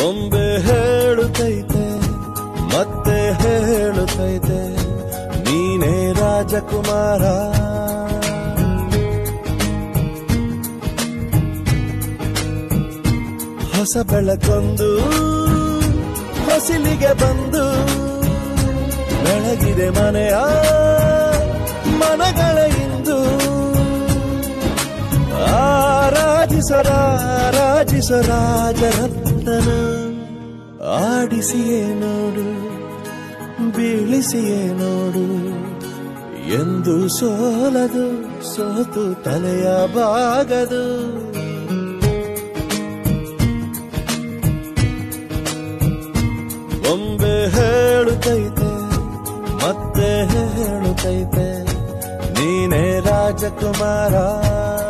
ಬೊಂಬೆ ಹೇಳುತ್ತೈತೆ ಮತ್ತೆ ಹೇಳುತ್ತೈತೆ ನೀನೇ ರಾಜಕುಮಾರ ಹೊಸ ಬೆಳಕೊಂದು ಹೊಸಿಲಿಗೆ ಬಂದು ಬೆಳಗಿದೆ ಮನೆಯ ಮನಗಳ ಇಂದು ಆರಾಜಿಸರಾಜಿಸರಾಜರತ್ನ ಆಡಿಸಿಯೇ ನೋಡು ಬೀಳಿಸಿಯೇ ನೋಡು ಎಂದು ಸೋಲದು ಸೋತು ತಲೆಯ ಬಾಗದು ಬೊಂಬೆ ಹೇಳುತ್ತೈತೆ ಮತ್ತೆ ಹೇಳುತ್ತೈತೆ ನೀನೇ ರಾಜಕುಮಾರ